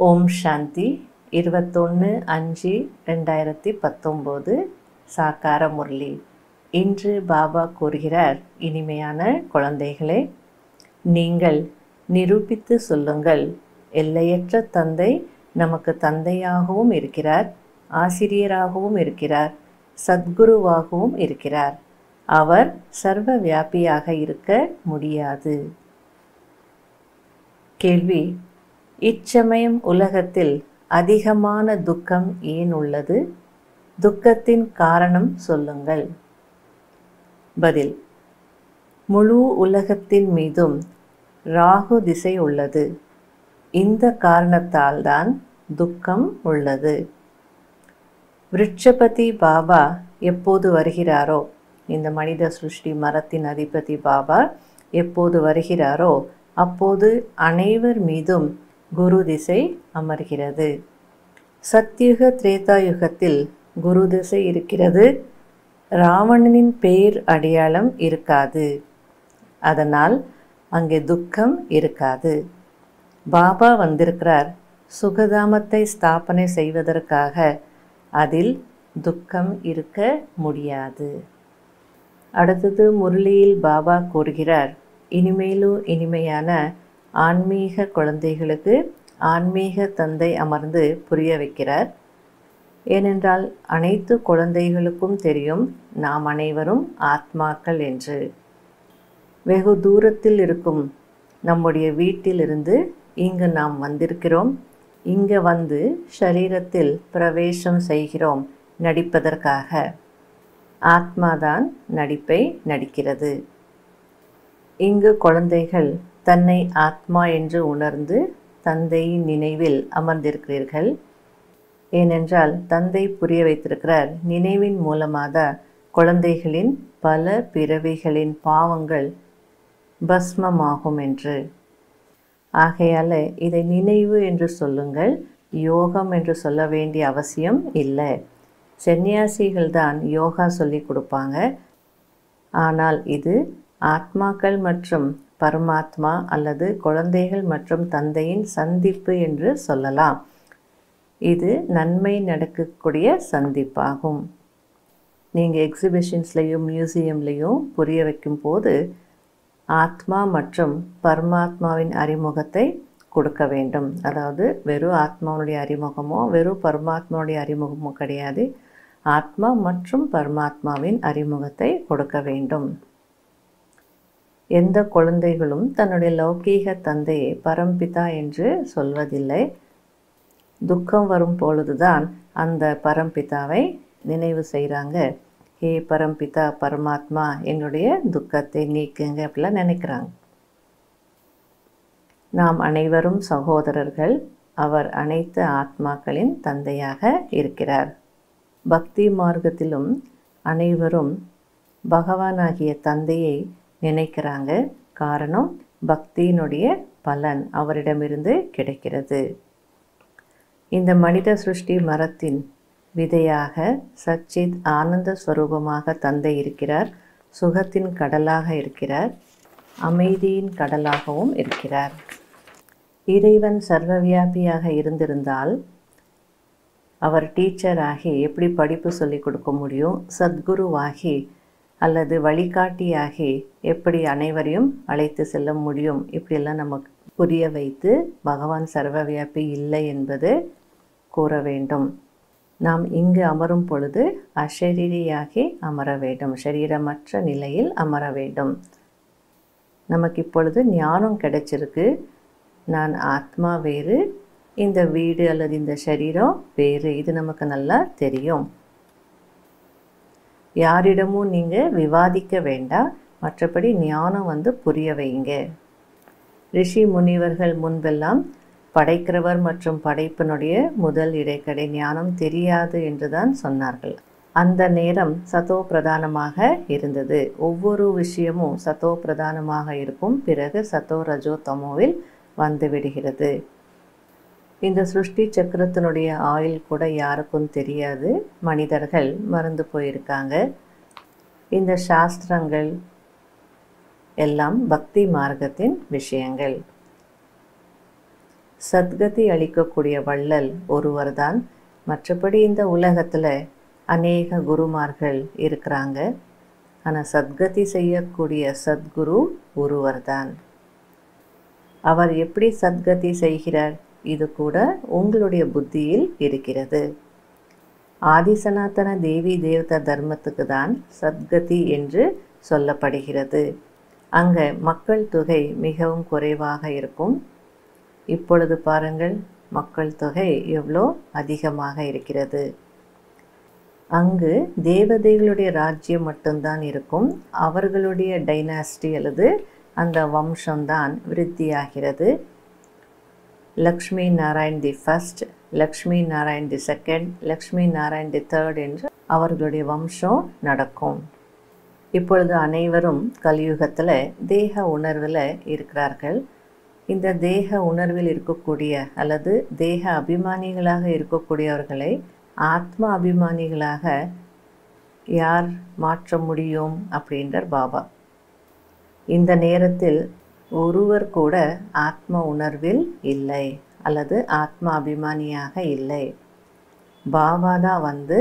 ஓம் சாந்தி இருபத்தொன்று அஞ்சு ரெண்டாயிரத்தி பத்தொம்போது சாக்கார முரளி இன்று பாபா கூறுகிறார் இனிமையான குழந்தைகளே நீங்கள் நிரூபித்து சொல்லுங்கள் எல்லையற்ற தந்தை நமக்கு தந்தையாகவும் இருக்கிறார் ஆசிரியராகவும் இருக்கிறார் சத்குருவாகவும் இருக்கிறார் அவர் சர்வ வியாபியாக இருக்க முடியாது கேள்வி இச்சமயம் உலகத்தில் அதிகமான துக்கம் ஏன் உள்ளது துக்கத்தின் காரணம் சொல்லுங்கள் பதில் முழு உலகத்தின் மீதும் ராகு திசை உள்ளது இந்த காரணத்தால் தான் துக்கம் உள்ளது விருட்சபதி பாபா எப்போது வருகிறாரோ இந்த மனித சிருஷ்டி மரத்தின் அதிபதி பாபா எப்போது வருகிறாரோ அப்போது அனைவர் மீதும் குரு திசை அமர்கிறது சத்யுக திரேதா யுகத்தில் குரு திசை இருக்கிறது ராவணனின் பெயர் அடையாளம் இருக்காது அதனால் அங்கே துக்கம் இருக்காது பாபா வந்திருக்கிறார் சுகதாமத்தை ஸ்தாபனை செய்வதற்காக அதில் துக்கம் இருக்க முடியாது அடுத்தது முரளியில் பாபா கூறுகிறார் இனிமேலும் இனிமையான ஆன்மீக குழந்தைகளுக்கு ஆன்மீக தந்தை அமர்ந்து புரிய வைக்கிறார் ஏனென்றால் அனைத்து குழந்தைகளுக்கும் தெரியும் நாம் அனைவரும் ஆத்மாக்கள் என்று வெகு தூரத்தில் இருக்கும் நம்முடைய வீட்டிலிருந்து இங்கு நாம் வந்திருக்கிறோம் இங்கே வந்து ஷரீரத்தில் பிரவேசம் செய்கிறோம் நடிப்பதற்காக ஆத்மாதான் நடிப்பை நடிக்கிறது இங்கு குழந்தைகள் தன்னை ஆத்மா என்று உணர்ந்து தந்தையின் நினைவில் அமர்ந்திருக்கிறீர்கள் ஏனென்றால் தந்தை புரிய வைத்திருக்கிறார் நினைவின் மூலமாக குழந்தைகளின் பல பிறவிகளின் பாவங்கள் பஸ்மமாகும் என்று ஆகையால் இதை நினைவு என்று சொல்லுங்கள் யோகம் என்று சொல்ல வேண்டிய அவசியம் இல்லை சன்னியாசிகள் தான் யோகா சொல்லி கொடுப்பாங்க ஆனால் இது ஆத்மாக்கள் மற்றும் பரமாத்மா அல்லது குழந்தைகள் மற்றும் தந்தையின் சந்திப்பு என்று சொல்லலாம் இது நன்மை நடக்கக்கூடிய சந்திப்பாகும் நீங்கள் எக்ஸிபிஷன்ஸ்லேயும் மியூசியம்லேயும் புரிய வைக்கும் போது ஆத்மா மற்றும் பரமாத்மாவின் அறிமுகத்தை கொடுக்க வேண்டும் அதாவது வெறும் ஆத்மாவுடைய அறிமுகமோ வெறும் பரமாத்மாவுடைய அறிமுகமோ கிடையாது ஆத்மா மற்றும் பரமாத்மாவின் அறிமுகத்தை கொடுக்க வேண்டும் எந்த குழந்தைகளும் தன்னுடைய லௌகீக தந்தையை பரம்பிதா என்று சொல்வதில்லை துக்கம் வரும் பொழுதுதான் அந்த பரம்பிதாவை நினைவு செய்கிறாங்க ஹே பரம்பிதா பரமாத்மா என்னுடைய துக்கத்தை நீக்குங்க அப்படிலாம் நினைக்கிறாங்க நாம் அனைவரும் சகோதரர்கள் அவர் அனைத்து ஆத்மாக்களின் தந்தையாக இருக்கிறார் பக்தி மார்க்கத்திலும் அனைவரும் பகவானாகிய தந்தையை நினைக்கிறாங்க காரணம் பக்தியினுடைய பலன் அவரிடமிருந்து கிடைக்கிறது இந்த மனித சிருஷ்டி மரத்தின் விதையாக சச்சித் ஆனந்த ஸ்வரூபமாக தந்தை இருக்கிறார் சுகத்தின் கடலாக இருக்கிறார் அமைதியின் கடலாகவும் இருக்கிறார் இறைவன் சர்வவியாபியாக இருந்திருந்தால் அவர் டீச்சராகி எப்படி படிப்பு சொல்லி கொடுக்க முடியும் சத்குருவாகி அல்லது வழிகாட்டியாகி எப்படி அனைவரையும் அழைத்து செல்ல முடியும் இப்படியெல்லாம் நமக்கு புரிய வைத்து பகவான் சர்வவியாபி இல்லை என்பது கூற வேண்டும் நாம் இங்கு அமரும் பொழுது அஷரீரியாகி அமர வேண்டும் சரீரமற்ற நிலையில் அமர வேண்டும் நமக்கு இப்பொழுது ஞானம் கிடைச்சிருக்கு நான் ஆத்மா வேறு இந்த வீடு அல்லது இந்த சரீரம் வேறு இது நமக்கு நல்லா தெரியும் யாரிடமும் நீங்கள் விவாதிக்க வேண்டாம் மற்றபடி ஞானம் வந்து புரிய வைங்க ரிஷி முனிவர்கள் முன்பெல்லாம் படைக்கிறவர் மற்றும் படைப்பினுடைய முதல் இடைக்கடை ஞானம் தெரியாது என்றுதான் சொன்னார்கள் அந்த நேரம் சதோ பிரதானமாக இருந்தது ஒவ்வொரு விஷயமும் சதோ பிரதானமாக இருக்கும் பிறகு சதோ ரஜோ தமோவில் வந்து விடுகிறது இந்த சிருஷ்டி சக்கரத்தினுடைய ஆயில் கூட யாருக்கும் தெரியாது மனிதர்கள் மறந்து போயிருக்காங்க இந்த சாஸ்திரங்கள் எல்லாம் பக்தி மார்க்கத்தின் விஷயங்கள் சத்கதி அளிக்கக்கூடிய வள்ளல் ஒருவர்தான் மற்றபடி இந்த உலகத்தில் அநேக குருமார்கள் இருக்கிறாங்க ஆனால் சத்கதி செய்யக்கூடிய சத்குரு ஒருவர்தான் அவர் எப்படி சத்கதி செய்கிறார் இது கூட உங்களுடைய புத்தியில் இருக்கிறது ஆதிசனாத்தன தேவி தேவத தர்மத்துக்கு தான் சத்கதி என்று சொல்லப்படுகிறது அங்கே மக்கள் தொகை மிகவும் குறைவாக இருக்கும் இப்பொழுது பாருங்கள் மக்கள் தொகை எவ்வளோ அதிகமாக இருக்கிறது அங்கு தேவதைகளுடைய ராஜ்யம் மட்டும்தான் இருக்கும் அவர்களுடைய டைனாஸ்டி அல்லது அந்த வம்சம்தான் விருத்தியாகிறது Lakshmi Narayan the first Lakshmi Narayan the second Lakshmi Narayan the third என்று அவர்களுடைய வம்சம் நடக்கும் இப்பொழுது அனைவரும் கலியுகத்தில் தேக உணர்வில் இருக்கிறார்கள் இந்த தேக உணர்வில் இருக்கக்கூடிய அல்லது தேக அபிமானிகளாக இருக்கக்கூடியவர்களை ஆத்ம அபிமானிகளாக யார் மாற்ற முடியும் அப்படின்றார் பாபா இந்த நேரத்தில் ஒருவர் கூட ஆத்ம உணர்வில் இல்லை அல்லது ஆத்ம அபிமானியாக இல்லை பாபா தான் வந்து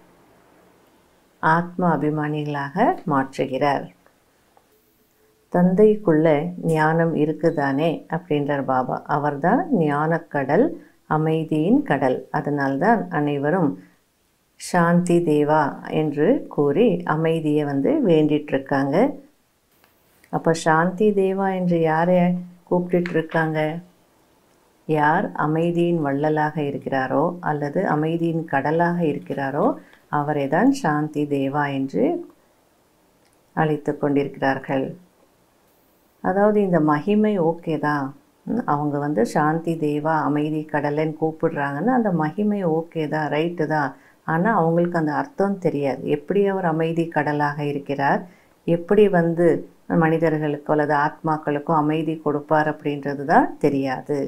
ஆத்ம அபிமானிகளாக மாற்றுகிறார் தந்தைக்குள்ள ஞானம் இருக்குதானே அப்படின்றார் பாபா அவர்தான் ஞானக்கடல் அமைதியின் கடல் அதனால்தான் அனைவரும் சாந்தி தேவா என்று கூறி அமைதியை வந்து வேண்டிட்டு இருக்காங்க அப்போ சாந்தி தேவா என்று யாரை கூப்பிட்டுட்டு இருக்காங்க யார் அமைதியின் வள்ளலாக இருக்கிறாரோ அல்லது அமைதியின் கடலாக இருக்கிறாரோ அவரை தான் சாந்தி தேவா என்று அழைத்து கொண்டிருக்கிறார்கள் அதாவது இந்த மகிமை ஓகே தான் ம், அவங்க வந்து சாந்தி தேவா அமைதி கடலைன்னு கூப்பிடுறாங்கன்னா அந்த மகிமை ஓகே தான் ரைட்டு தான் ஆனால் அவங்களுக்கு அந்த அர்த்தம் தெரியாது எப்படி அவர் அமைதி கடலாக இருக்கிறார் எப்படி வந்து மனிதர்களுக்கோ அல்லது ஆத்மாக்களுக்கோ அமைதி கொடுப்பார் அப்படின்றது தான் தெரியாது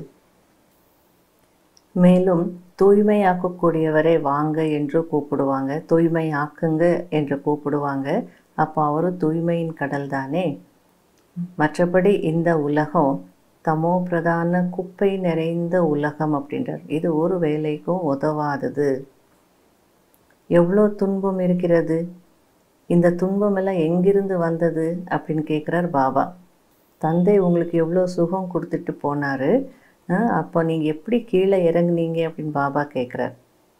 மேலும் தூய்மையாக்கக்கூடியவரை வாங்க என்று கூப்பிடுவாங்க தூய்மையாக்குங்க என்று கூப்பிடுவாங்க அப்போ அவரும் தூய்மையின் கடல் தானே மற்றபடி இந்த உலகம் தமோ பிரதான குப்பை நிறைந்த உலகம் அப்படின்றார் இது ஒரு வேலைக்கும் உதவாதது எவ்வளோ துன்பம் இருக்கிறது இந்த துன்பம் எல்லாம் எங்கிருந்து வந்தது அப்படின்னு கேட்குறார் பாபா தந்தை உங்களுக்கு எவ்வளோ சுகம் கொடுத்துட்டு போனார் அப்போ நீங்கள் எப்படி கீழே இறங்குனீங்க அப்படின்னு பாபா கேட்குறார்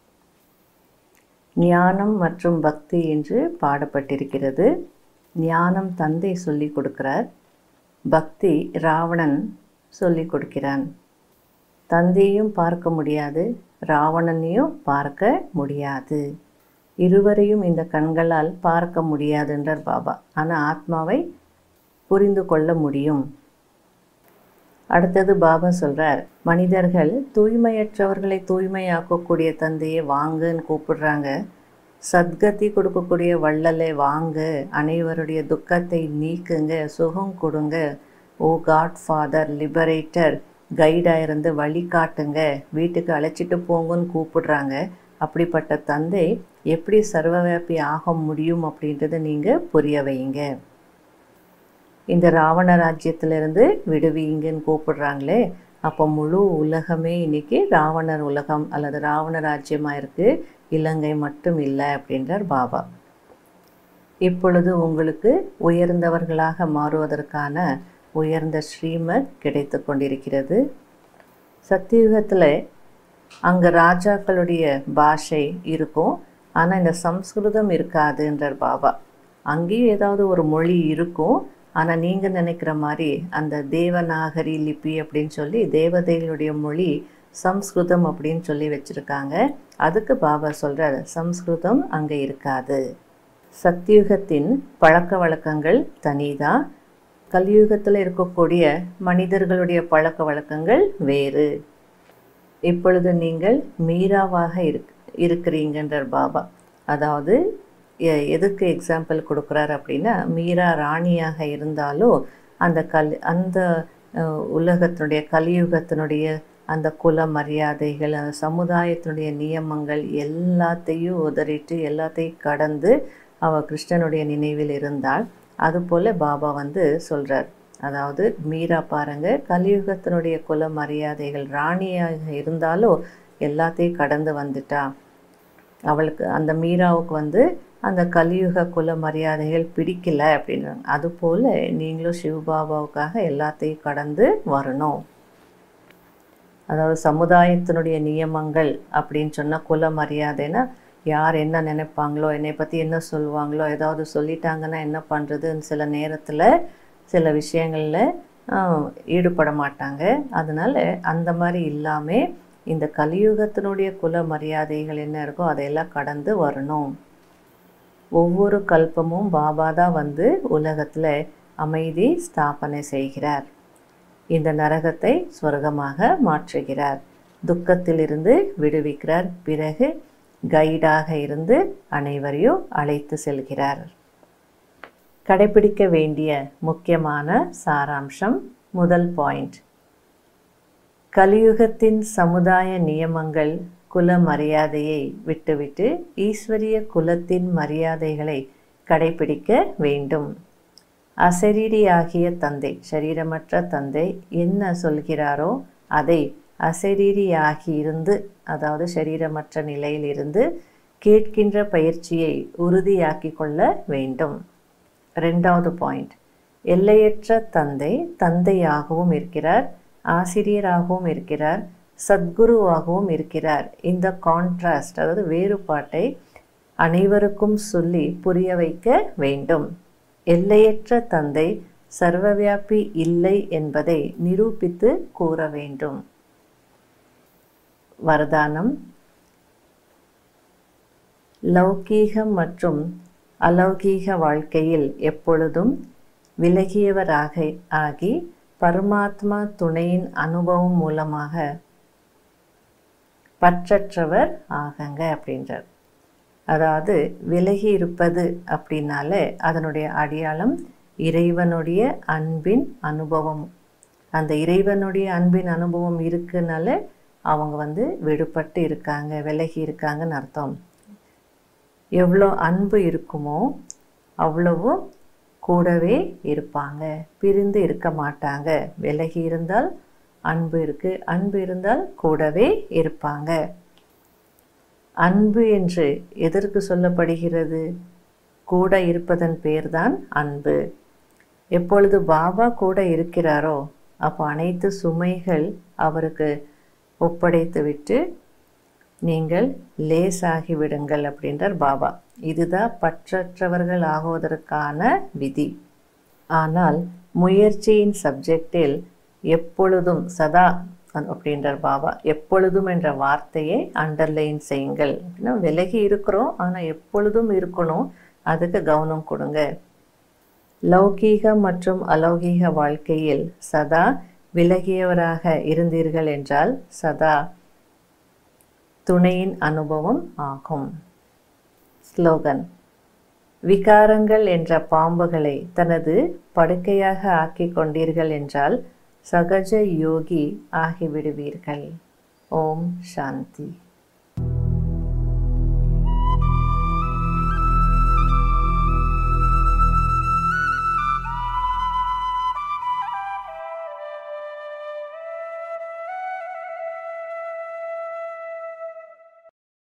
ஞானம் மற்றும் பக்தி என்று பாடப்பட்டிருக்கிறது ஞானம் தந்தை சொல்லி கொடுக்கிறார் பக்தி ராவணன் சொல்லி கொடுக்கிறான் தந்தையும் பார்க்க முடியாது ராவணனையும் பார்க்க முடியாது இருவரையும் இந்த கண்களால் பார்க்க முடியாதுன்றார் பாபா ஆனால் ஆத்மாவை புரிந்து கொள்ள முடியும் அடுத்தது பாபா சொல்றார் மனிதர்கள் தூய்மையற்றவர்களை தூய்மையாக்கக்கூடிய தந்தையை வாங்கன்னு கூப்பிடுறாங்க சத்கதி கொடுக்கக்கூடிய வள்ளலை வாங்க அனைவருடைய துக்கத்தை நீக்குங்க சுகம் கொடுங்க ஓ காட் ஃபாதர் லிபரேட்டர் கைடாக இருந்து வழி காட்டுங்க வீட்டுக்கு அழைச்சிட்டு போங்கன்னு கூப்பிடுறாங்க அப்படிப்பட்ட தந்தை எப்படி சர்வவியாபி ஆக முடியும் அப்படின்றத நீங்கள் புரிய வைங்க இந்த ராவண ராஜ்யத்திலிருந்து விடுவீங்கன்னு கூப்பிடுறாங்களே அப்போ முழு உலகமே இன்னைக்கு ராவணர் உலகம் அல்லது ராவண ராஜ்யமாக இருக்குது இலங்கை மட்டும் இல்லை அப்படின்றார் பாபா இப்பொழுது உங்களுக்கு உயர்ந்தவர்களாக மாறுவதற்கான உயர்ந்த ஸ்ரீமத் கிடைத்து கொண்டிருக்கிறது சத்தியுகத்தில் அங்கே ராஜாக்களுடைய பாஷை இருக்கும் ஆனால் இந்த சம்ஸ்கிருதம் இருக்காதுன்றார் பாபா அங்கேயும் ஏதாவது ஒரு மொழி இருக்கும் ஆனால் நீங்கள் நினைக்கிற மாதிரி அந்த தேவநாகரி லிபி அப்படின்னு சொல்லி தேவதைகளுடைய மொழி சம்ஸ்கிருதம் அப்படின்னு சொல்லி வச்சுருக்காங்க அதுக்கு பாபா சொல்கிறார் சம்ஸ்கிருதம் அங்கே இருக்காது சத்தியுகத்தின் பழக்க வழக்கங்கள் தனிதான் கலியுகத்தில் இருக்கக்கூடிய மனிதர்களுடைய பழக்க வழக்கங்கள் வேறு இப்பொழுது நீங்கள் மீராவாக இருக் இருக்கிறீங்கன்றார் பாபா அதாவது எ- எதுக்கு எக்ஸாம்பிள் கொடுக்குறார் அப்படின்னா மீரா ராணியாக இருந்தாலும் அந்த கல் அந்த அஹ், உலகத்தினுடைய கலியுகத்தினுடைய அந்த குல மரியாதைகள் அந்த சமுதாயத்தினுடைய நியமங்கள் எல்லாத்தையும் உதறிட்டு எல்லாத்தையும் கடந்து அவ கிருஷ்ணனுடைய நினைவில் இருந்தாள் அதுபோல் பாபா வந்து சொல்கிறார் அதாவது மீரா பாருங்க கலியுகத்தினுடைய குல மரியாதைகள் ராணியாக இருந்தாலும் எல்லாத்தையும் கடந்து வந்துட்டா அவளுக்கு அந்த மீராவுக்கு வந்து அந்த கலியுக குல மரியாதைகள் பிடிக்கல அப்படின்றாங்க அதுபோல் நீங்களும் சிவபாபாவுக்காக எல்லாத்தையும் கடந்து வரணும் அதாவது சமுதாயத்தினுடைய நியமங்கள் அப்படின்னு சொன்னால் குல மரியாதைன்னா யார் என்ன நினைப்பாங்களோ என்னை பற்றி என்ன சொல்லுவாங்களோ ஏதாவது சொல்லிட்டாங்கன்னா என்ன பண்ணுறதுன்னு சில நேரத்தில் சில விஷயங்களில் ஈடுபட மாட்டாங்க அதனால் அந்த மாதிரி இல்லாமல் இந்த கலியுகத்தினுடைய குல மரியாதைகள் என்ன இருக்கோ அதையெல்லாம் கடந்து வரணும் ஒவ்வொரு கல்பமும் பாபா தான் வந்து உலகத்தில் அமைதி ஸ்தாபனை செய்கிறார் இந்த நரகத்தை சொர்க்கமாக மாற்றுகிறார் துக்கத்திலிருந்து விடுவிக்கிறார் பிறகு கைடாக இருந்து அனைவரையும் அழைத்து செல்கிறார் கடைபிடிக்க வேண்டிய முக்கியமான சாராம்சம் முதல் பாயிண்ட் கலியுகத்தின் சமுதாய நியமங்கள் குல மரியாதையை விட்டுவிட்டு ஈஸ்வரிய குலத்தின் மரியாதைகளை கடைபிடிக்க வேண்டும் அசரீரியாகிய தந்தை சரீரமற்ற தந்தை என்ன சொல்கிறாரோ அதை அசரீரியாகி இருந்து அதாவது சரீரமற்ற நிலையிலிருந்து கேட்கின்ற பயிற்சியை உறுதியாக்கி கொள்ள வேண்டும் ரெண்டாவது பாயிண்ட் எல்லையற்ற தந்தை தந்தையாகவும் இருக்கிறார் ஆசிரியராகவும் இருக்கிறார் சத்குருவாகவும் இருக்கிறார் இந்த கான்ட்ராஸ்ட் அதாவது வேறுபாட்டை அனைவருக்கும் சொல்லி புரிய வைக்க வேண்டும் எல்லையற்ற தந்தை சர்வவியாபி இல்லை என்பதை நிரூபித்து கூற வேண்டும் வரதானம் லௌகீகம் மற்றும் அலௌகீக வாழ்க்கையில் எப்பொழுதும் விலகியவராக ஆகி பரமாத்மா துணையின் அனுபவம் மூலமாக பற்றற்றவர் ஆகங்க அப்படின்றார் அதாவது விலகி இருப்பது அப்படின்னாலே அதனுடைய அடையாளம் இறைவனுடைய அன்பின் அனுபவம் அந்த இறைவனுடைய அன்பின் அனுபவம் இருக்குனால அவங்க வந்து விடுபட்டு இருக்காங்க விலகி இருக்காங்கன்னு அர்த்தம் எவ்வளோ அன்பு இருக்குமோ அவ்வளவு கூடவே இருப்பாங்க பிரிந்து இருக்க மாட்டாங்க விலகி இருந்தால் அன்பு இருக்கு அன்பு இருந்தால் கூடவே இருப்பாங்க அன்பு என்று எதற்கு சொல்லப்படுகிறது கூட இருப்பதன் பேர்தான் அன்பு எப்பொழுது பாபா கூட இருக்கிறாரோ அப்போ அனைத்து சுமைகள் அவருக்கு ஒப்படைத்து விட்டு நீங்கள் லேசாகி விடுங்கள் அப்படின்றார் பாபா இதுதான் பற்றற்றவர்கள் ஆகுவதற்கான விதி ஆனால் முயற்சியின் சப்ஜெக்டில் எப்பொழுதும் சதா அப்படின்றார் பாபா எப்பொழுதும் என்ற வார்த்தையை அண்டர்லைன் செய்யுங்கள் அப்படின்னா விலகி இருக்கிறோம் ஆனால் எப்பொழுதும் இருக்கணும் அதுக்கு கவனம் கொடுங்க லௌகீக மற்றும் அலௌகீக வாழ்க்கையில் சதா விலகியவராக இருந்தீர்கள் என்றால் சதா துணையின் அனுபவம் ஆகும் ஸ்லோகன் விகாரங்கள் என்ற பாம்புகளை தனது படுக்கையாக ஆக்கிக் கொண்டீர்கள் என்றால் சகஜ யோகி ஆகிவிடுவீர்கள் ஓம் சாந்தி